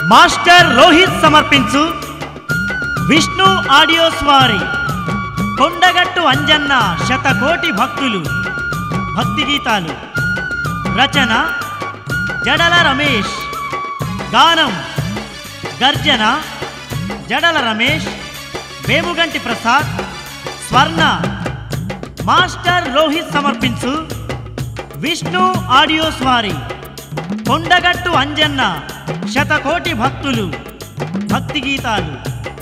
master Rohit సమర్పించు Vishnu audios వారి కొండగట్టు అంజన్న శతకోటి భక్తులు భక్తి గీతాలు రచన జడల రమేష్ గానం గర్జన జడల రమేష్ వేముగంటి ప్రసాద్ స్వర్ణ మాస్టర్ రోహిత్ సమర్పించు విష్ణు ఆడియోస్ వారి కొండగట్టు అంజన్న శతకోటి భక్తులు భక్తి గీతాలు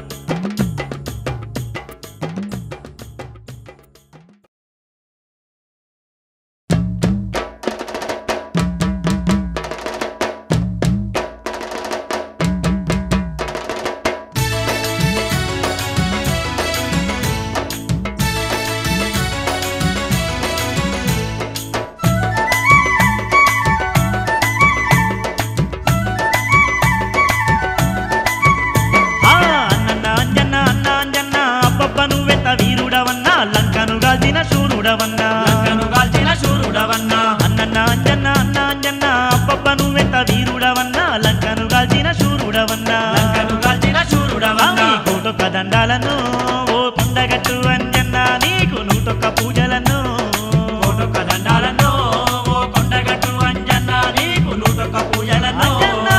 ఆ అన్నన్న అంజన్న అన్న అంజన్న అబ్బబ్బ నువ్వెంత వీరుడవన్నా లంకను గాల్చిన శూరుడవన్నా లంకను గాల్చిన శూరుడవన్నా అన్నన్న అంజన్న అన్న అంజన్న అబ్బబ్బ నువ్వెంత వీరుడవన్నా లంకను గాల్చిన శూరుడవన్నా లంకను గాల్చిన శూరుడవన్నా స్వామి కోటొక్క దండాలను ఓ కొండగట్టు అంజన్న నీకు నూటొక్క పూజలను కోటొక్క దండాలను ఓ కొండగట్టు అంజన్న నీకు నూటొక్క పూజలను అంజన్న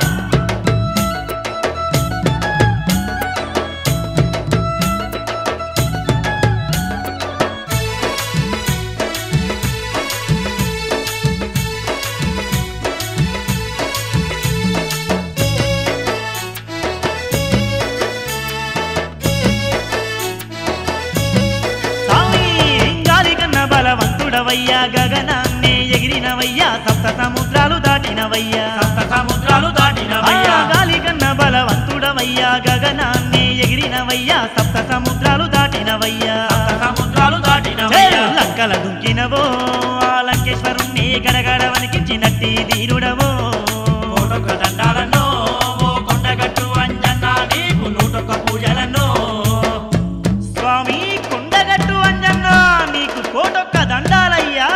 స్వామి గాలి కన్న బలవంతుడవయ్యా గగనాన్నే ఎగిరినవయ్యా సప్త సముద్రాలు దాటినవయ్యా సప్త సముద్రాలు దాటినవయ్యా ఆ గాలి కన్న బలవంతుడవయ్యా గగనాన్నే ఎగిరినవయ్యా సప్త సముద్రాలు దాటినవయ్యా సప్త సముద్రాలు జై దాటినవయ్యా లంకల దుంకినవో ఆ లంకేశ్వరుణ్ణి గడగడ వణికించినట్టి ధీరుడవో కోటొక్క దండాలను ఓ కొండగట్టు అంజన్న నీకు నూటొక్క పూజలను స్వామి కొండగట్టు అంజన్న నీకు కోటొక్క దండాలయ్యా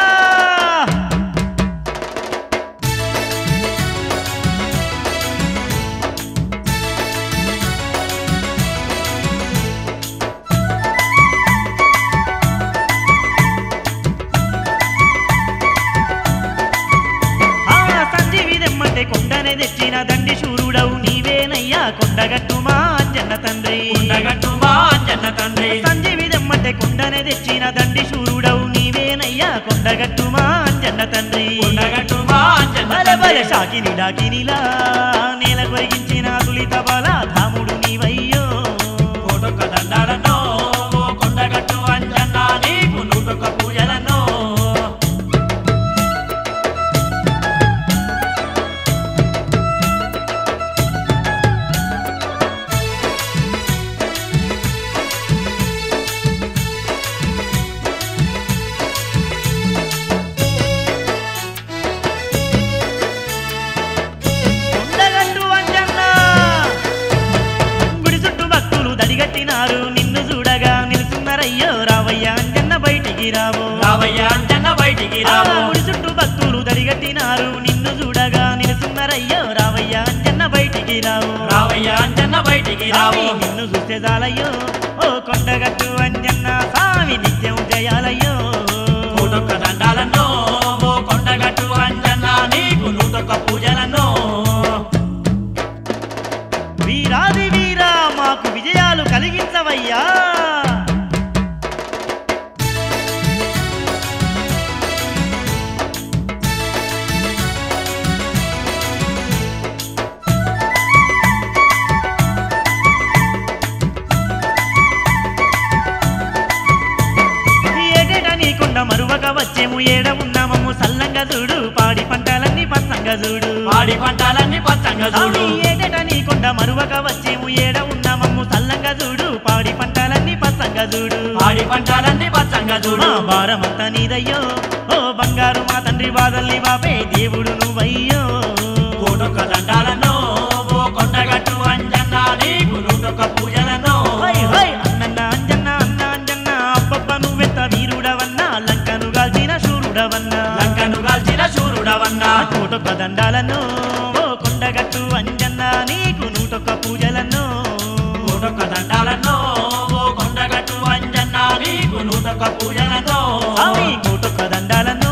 ఆ సంజీవి దెమ్మంటే కొండనే తెచ్చిన దండి శూరుడవు నీవేనయ్యా కొండగట్టు మా అంజన్న తండ్రి కొండగట్టు మా అంజన్న తండ్రి సంజీవి దెమ్మంటే కొండనే తెచ్చిన దండి శూరుడవు నీవేనయ్యా కొండగట్టు మా అంజన్న తండ్రి కొండగట్టు మా అంజన్న బలె బలె తండ్రి షాకిని డాకినిలా నేల కొరిగించిన తులిత బల ధాముడు నీవయ్యో కోటొక్క దండాలను ఓ కొండగట్టు అంజన్న నీకు నూటొక్క పూజలను కొండగట్టు అంజన్న గుడి చుట్టూ భక్తులు దడిగట్టినారు నిన్ను చూడగా నిలుచున్నారయ్యో రావయ్య అంజన్న బయటికి రావు రావయ్య అంజన్న బయటికి ఆ రావు గుడి చుట్టూ భక్తులు దడిగట్టినారు నిన్ను చూడగా నిలుచున్నారయ్యో రావయ్య అంజన్న బయటికి రావు రావయ్య అంజన్న బయటికి రావు స్వామి నిన్ను చూస్తే చాలయ్యో ఓ కొండగట్టు అంజన్న స్వామి నిత్యం జయాలయ్యో కోటొక్క దండాలను ఓ కొండగట్టు అంజన్న నీకు నూటొక్క పూజలను వీరాది వీరా మాకు విజయాలు కలిగించవయ్యా ఏటేటా నీకుండా మరువక వచ్చేము ఏడ ఉన్నామమ్ము సల్లంగా చూడు పాడి పంటలన్నీ పచ్చంగా చూడు పాడి పంటలన్నీ పచ్చంగా చూడు స్వామి ఏటేటా నీకుండా మరువక వచ్చేము ఏడ ఉన్నామమ్ము సల్లంగా చూడు పాడి పంటలన్నీ పచ్చంగా చూడు పాడి పంటలన్నీ పచ్చంగా చూడు మా భారమంతా నీదయ్యో ఓ బంగారు మా తండ్రి బాధల్ని బాపే దేవుడు నువ్వయ్యో కోటొక్క దండాలను ఓ కొండగట్టు అంజన్న నీకు నూటొక్క పూజలను హై హై అన్నన్న అంజన్న అన్న అంజన్న అబ్బబ్బ నువ్వెంత వీరుడవన్నా లంకను గాల్చిన శూరుడవన్నా లంకను గాల్చిన శూరుడవన్నా కోటొక్క దండాలను ఓ కొండగట్టు అంజన్న నీకు నూటొక్క పూజలనో స్వామి కోటొక్క దండాలన్నో